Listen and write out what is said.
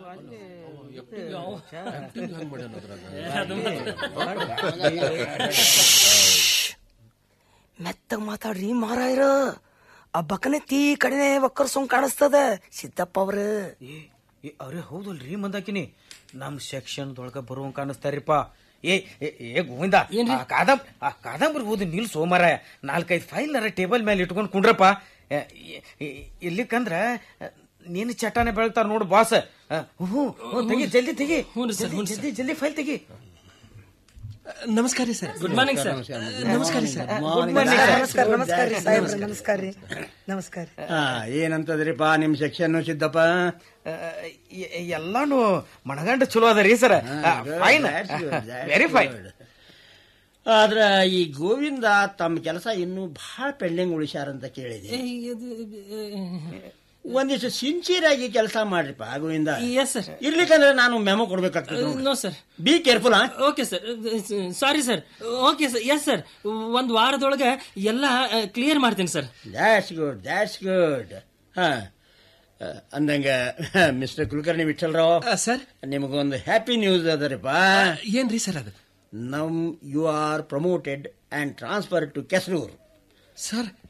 ಹಂಗ್ ಮಾಡ್ಯಾನ ಅದ್ರಾಗ ಮೆತ್ತಗ್ ಮಾತಾಡ್ರಿ ಮಾರಾಯ್ರ ಆ ಬಕನೆ ತೀ ಕಡೆನೆ ಒಕ್ಕರ್ಸೋಂಗ್ ಕಾಣಿಸ್ತದ ಸಿದ್ದಪ್ಪ ಅವ್ರ ಅವ್ರೆ ಹೌದಲ್ರಿ ಮಂದಾಕಿನಿ ನಮ್ ಸೆಕ್ಷನ್ ದೊಳಗ ಬರುವಂಗ ಕಾಣಿಸ್ತಾರಿಪ್ಪ ಏ ಏ, ಏ ಗೋವಿಂದ ಆ ಕಾದಂಬ ಆ ಕಾದಂಬರಿ ಓದಿ ನಿಲ್ ಸೋಮಾರ ನಾಲ್ಕೈದು ಫೈಲ್ ನರ ಟೇಬಲ್ ಮೇಲೆ ಇಟ್ಕೊಂಡ್ ಕುಂಡ್ರಪ್ಪ ಎ, ಎ, ಎ, ಇಲ್ಲಿಕಂದ್ರ ಅ, ನೀನು ಚಟಾನೆ ಬೆಳಗ್ತಾರ ನೋಡು ಬಾಸ್ ಅ, ಹ್ಞೂ ಹ್ಞೂ ತೆಗಿ ಜಲ್ದಿ ತೆಗಿ ಜಲ್ದಿ, ಜಲ್ದಿ ಜಲ್ದಿ ಫೈಲ್ ತೆಗಿ ನಮಸ್ಕಾರ ಸರ್ ಗುಡ್ ಮಾರ್ನಿಂಗ್ ಸರ್ ನಮಸ್ಕಾರ ಸರ್ ನಮಸ್ಕಾರ ನಮಸ್ಕಾರ ರೀ ಸಾಹೇಬ್ರ ನಮಸ್ಕಾರ ರೀ ನಮಸ್ಕಾರ ಆ, ಏನಂತದ್ರಿಪ್ಪ ನಿಮ್ ಸೆಕ್ಷನ್ ಸಿದ್ದಪ್ಪ ಅ, ಎ- ಎಲ್ಲಾನು ಮಣಗಂಡ ಚಲೋ ಅದ ರೀ ಸರ್ ಫೈನ್ ವೆರಿ ಫೈನ್ ಆದ್ರ ಈ ಗೋವಿಂದ ತಮ್ಮ ಕೆಲಸ ಇನ್ನೂ ಬಹಳ ಪೆಂಡಿಂಗ್ ಉಳಿಸ್ಯಾರಂತ ಕೇಳಿದೆ ಒಂದಿಷ್ಟು ಸಿನ್ಸಿಯರ್ ಆಗಿ ಕೆಲಸ ಮಾಡ್ರಿಪ್ಪ ಗೋವಿಂದ ಎಸ್ ಸರ್ ಇರ್ಲಿಕ್ಕಂದ್ರೆ ನಾನು ಮೆಮೊ ಕೊಡ್ಬೇಕಾಗ್ತದೆ no sir be careful okay sir sorry sir okay sir yes sir ಒಂದ್ ವಾರದೊಳಗೆ ಎಲ್ಲ ಕ್ಲಿಯರ್ ಮಾಡ್ತೀನಿ sir that's good that's good ಹಾ ಆ, ಅಂದಂಗ ಮಿಸ್ಟರ್ ಕುಲಕರ್ಣಿ ವಿಠಲ್ರಾವ್ ಸರ್ ನಿಮಗೊಂದು ಹ್ಯಾಪಿ ನ್ಯೂಸ್ ಅದರಿಪ್ಪ ಏನ್ರಿ ಸರ್ ಅದು ನಮ್ you are promoted and transfer to Kesarur sir